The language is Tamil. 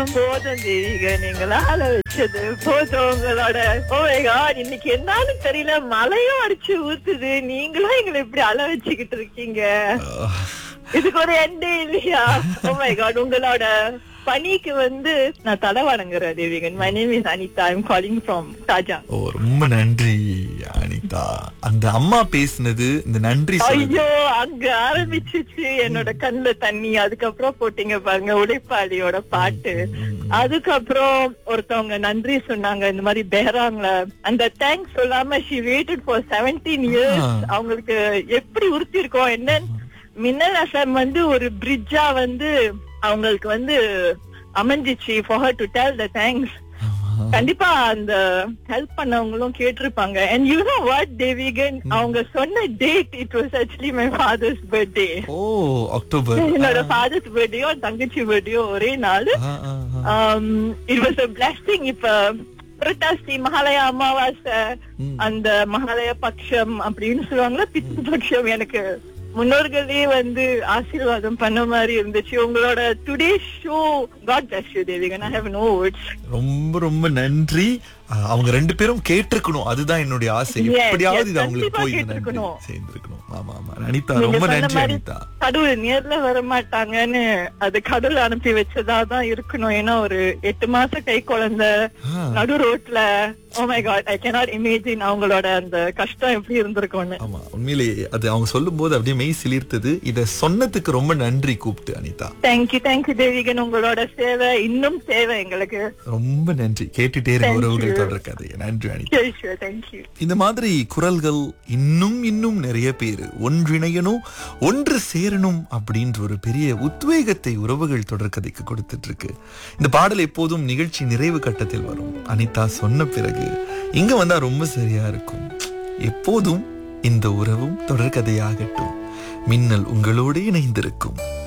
போதும் தேவிக நீங்களா அழ வச்சது போதும் உங்களோட ஓ காட் இன்னைக்கு என்னன்னு தெரியல மழையும் அடிச்சு ஊத்துது நீங்களும் எங்களை இப்படி அழ வச்சுக்கிட்டு இருக்கீங்க இதுக்கு ஒரு எண்டே இல்லையா ஓ மை காட் உங்களோட பணிக்கு வந்து நான் தலை வணங்குறேன் Devigan my name is Anitha I'm calling from தாஜா ஓ ரொம்ப நன்றி அனிதா அந்த அம்மா பேசுனது இந்த நன்றி சொல்லுது ஐயோ அங்க ஆரம்பிச்சிச்சு என்னோட கண்ணுல தண்ணி அதுக்கப்புறம் போட்டீங்க பாருங்க உழைப்பாளியோட பாட்டு அதுக்கப்புறம் ஒருத்தவங்க நன்றி சொன்னாங்க இந்த மாதிரி பேராங்கள அந்த தேங்க்ஸ் சொல்லாம she waited for seventeen years ஆ. அவங்களுக்கு எப்படி உறுத்தி இருக்கோம் என்ன மின்னல் எஃப்எம் வந்து ஒரு பிரிட்ஜா வந்து அவங்களுக்கு வந்து அமைஞ்சிச்சு for her to tell the thanks கண்டிப்பா அந்த ஹெல்ப் பண்ணவங்களும் கேட்டிருப்பாங்க and you know what Devigan அவங்க சொன்ன date it was actually my father's birthday ஓ அக்டோபர் என்னோட ஃபாதர்ஸ் பர்த்டேயோ தங்கச்சி பர்த்டேயோ ஒரே நாள் ஆ, ஆ, ஆ. இட் வாஸ் அ பிளஸிங் இப்ப புரட்டாசி மகாலய அமாவாசை ம். அந்த மகாலய பட்சம் அப்படின்னு சொல்லுவாங்கல்ல பித்து பட்சம் எனக்கு முன்னோர்களே வந்து ஆசீர்வாதம் பண்ண மாதிரி இருந்துச்சு உங்களோட today show God bless you Devigan I have no words ரொம்ப ரொம்ப நன்றி அஹ், அவங்க ரெண்டு பேரும் கேட்டிருக்கணும் அதுதான் என்னுடைய ஆசை Yes, எப்படியாவது yes, இது அவங்களுக்கு கண்டிப்பா போய் இந்த நன்றி கேட்டிருக்கணும். சேர்ந்திருக்கணும் ஆமா ஆமா அனிதா நீங்க ரொம்ப சொன்ன நன்றி மாதிரி அனிதா கடவுள் நேர்ல வர மாட்டாங்கன்னு அது கடவுள் அனுப்பி வச்சதா தான் இருக்கணும் ஏன்னா ஒரு எட்டு மாச கை குழந்தை ஆ. நடு ரோட்ல oh my God I cannot imagine அவங்களோட அந்த கஷ்டம் எப்படி இருந்திருக்கும்னு ஆமா உண்மையிலேயே அது அவங்க சொல்லும் போது அப்படியே மெய் சிலிர்த்தது இத சொன்னதுக்கு ரொம்ப நன்றி கூப்பிட்டு அனிதா தேங்க்யூ தேங்க்யூ தேவிகன் உங்களோட சேவை இன்னும் சேவை எங்களுக்கு ரொம்ப நன்றி கேட்டுட்டே இருக்க Thank உறவுகள் you. தொடர் கதையை நன்றி அனிதா தேங்க்யூ இந்த மாதிரி குரல்கள் இன்னும் இன்னும் நிறைய பேர் ஒன்றிணையணும் ஒன்று சேரணும் அப்படின்ற ஒரு பெரிய உத்வேகத்தை உறவுகள் தொடர்கதைக்கு கொடுத்துட்டு இருக்கு இந்த பாடல் எப்போதும் நிகழ்ச்சி நிறைவு கட்டத்தில் வரும் அனிதா சொன்ன பிறகு இங்க வந்தா ரொம்ப சரியா இருக்கும் எப்போதும் இந்த உறவும் தொடர்கதையாகட்டும் மின்னல் உங்களோடு இணைந்திருக்கும்